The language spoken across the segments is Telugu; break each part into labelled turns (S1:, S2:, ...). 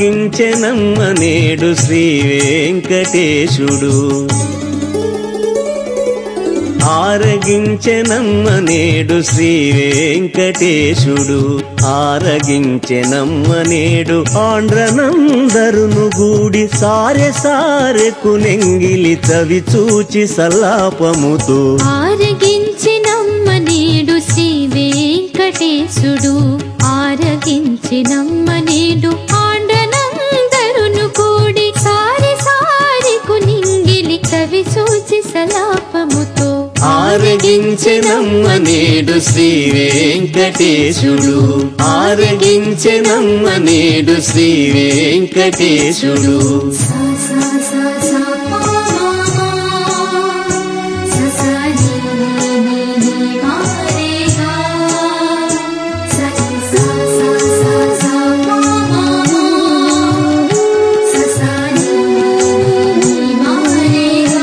S1: ఆరగించెనమ్మ నేడు శ్రీ వెంకటేశుడు ఆరగించెనమ్మ నేడు శ్రీ వెంకటేశుడు ఆరగించెనమ్మ నేడు ఆండ్రనందరును గూడి సారె సారెకు నెంగిలి తవి చూచి సల్లాపముతో
S2: ఆరగించినమ్మ నేడు శ్రీ వెంకటేశుడు ఆరగించినమ్మ నేడు ఆండనందరును కూడి సారి సారి కునింగిలి కవి చూచి సలాపముతో
S1: ఆరగించెనమ్మ నేడు శ్రీ వెంకటేశుడు ఆరగించెనమ్మ నేడు శ్రీ వెంకటేశుడు
S2: సా సా సా సా పా మా మా. సా సా ని ని ని ని మా రే గా. సా సా సా సా సా పా మా మా. సా సా ని ని ని ని మా రే గా.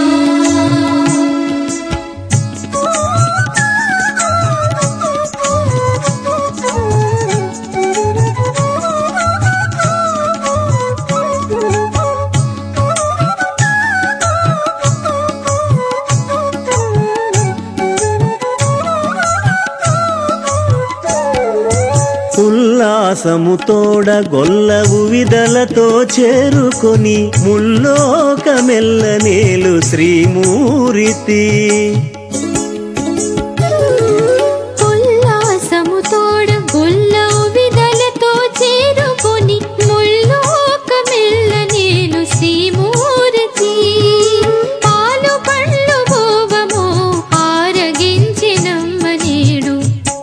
S1: ఉల్లాసముతోడ గొల్లవు విదలతో చేరుకొని ముల్లోక మెల్లనేలు శ్రీమూరితి
S2: ఉల్లాసము తోడ గుల్లవు విదలతో చేరుకొని ముల్లోక మెల్ల నేను శ్రీమూర్తి పాలు పళ్ళు భోవము ఆరగించినమ్మ నేడు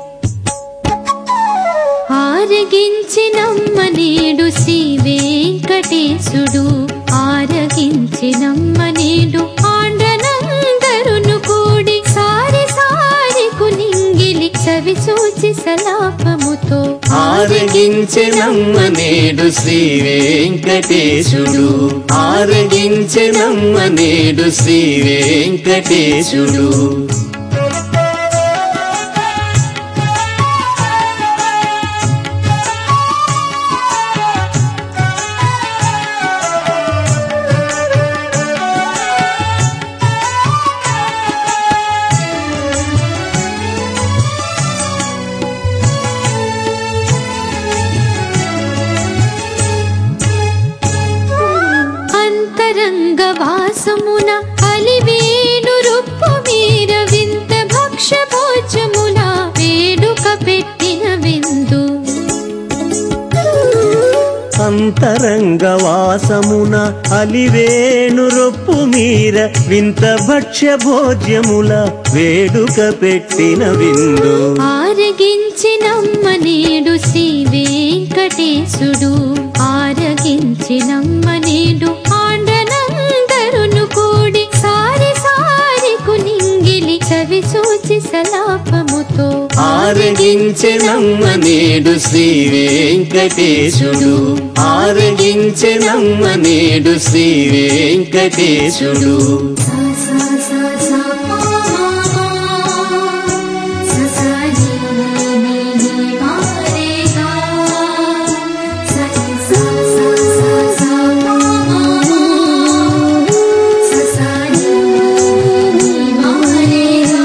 S2: ఆరగించినమ్మ నేడు శ్రీ వెంకటేశుడు ఆరగించినమ్మ నేడు ఆండనందరును కూడి సారి సారి కునింగిలి చవి చూచి సలాపముతో
S1: ఆరగించెనమ్మ నేడు శ్రీ వెంకటేశుడు ఆరగించెనమ్మ నేడు శ్రీ వెంకటేశుడు
S2: అంతరంగ వాసమున అలివేణు రుప్పు వీర వింత భక్ష భోజమున వేడుక పెట్టిన విందు
S1: అంతరంగ వాసమున అలివేణు రొప్పు మీర వింత భక్ష్య భోజ్యముల వేడుక పెట్టిన విందు
S2: ఆరగించినమ్మ నేడు శ్రీ వెంకటేశుడు ఆరగించినమ్మ నేడు ఆండనందరును కూడి సారి సారి కునింగిలి చవి చూచి సలాపముతో
S1: ఆరగించెనమ్మ నేడు శ్రీ వెంకటేశుడు ఆరగించెనమ్మ నేడు శ్రీ వెంకటేశుడు
S2: సా సా సా సా పా మా మా. సా సా ని ని ని ని మా రే గా. సా సా సా సా సా పా మా మా. సా సా ని ని ని ని మా రే గా.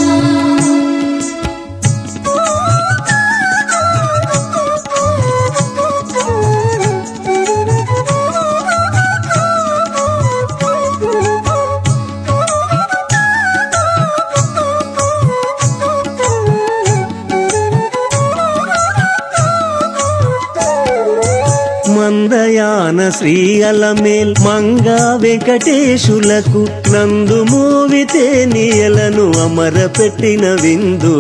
S1: మందయాన శ్రీ అలమేల్ మంగా వెంకటేశులకు నందు మోవితే నీయలను అమర పెట్టిన విందు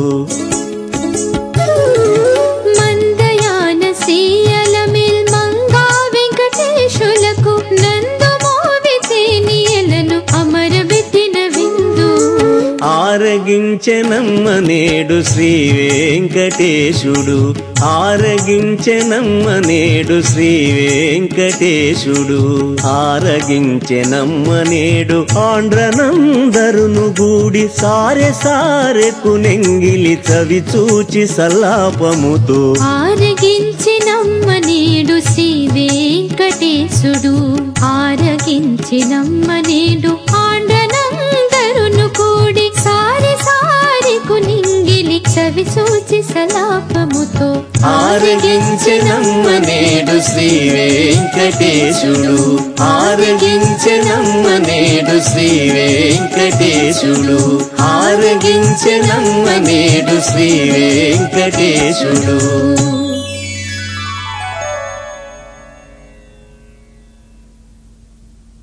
S2: మందయాన సీయలమిల్ మంగా వెంకటేశులకు నందు మోవితే నీయలను అమరబెట్టిన విందు
S1: ఆరగించెనమ్మ నేడు శ్రీ వెంకటేశుడు ఆరగించెనమ్మ నేడు శ్రీ వెంకటేశుడు ఆరగించెనమ్మ నేడు ఆండ్రనందరును గూడి సారె సారెకు నెంగిలి చవి చూచి సల్లాపముతో
S2: ఆరగించినమ్మ నేడు శ్రీ ఆరగించినమ్మ నేడు ఆండనందరును కూడి సారి సారి కునింగిలి చవి చూచి సలాపముతో
S1: ఆరగించనమ్మ నేడు శ్రీ వెంకటేశుడు ఆరగించనమ్మ నేడు శ్రీ వెంకటేశుడు ఆరగించనమ్మ నేడు శ్రీ వెంకటేశుడు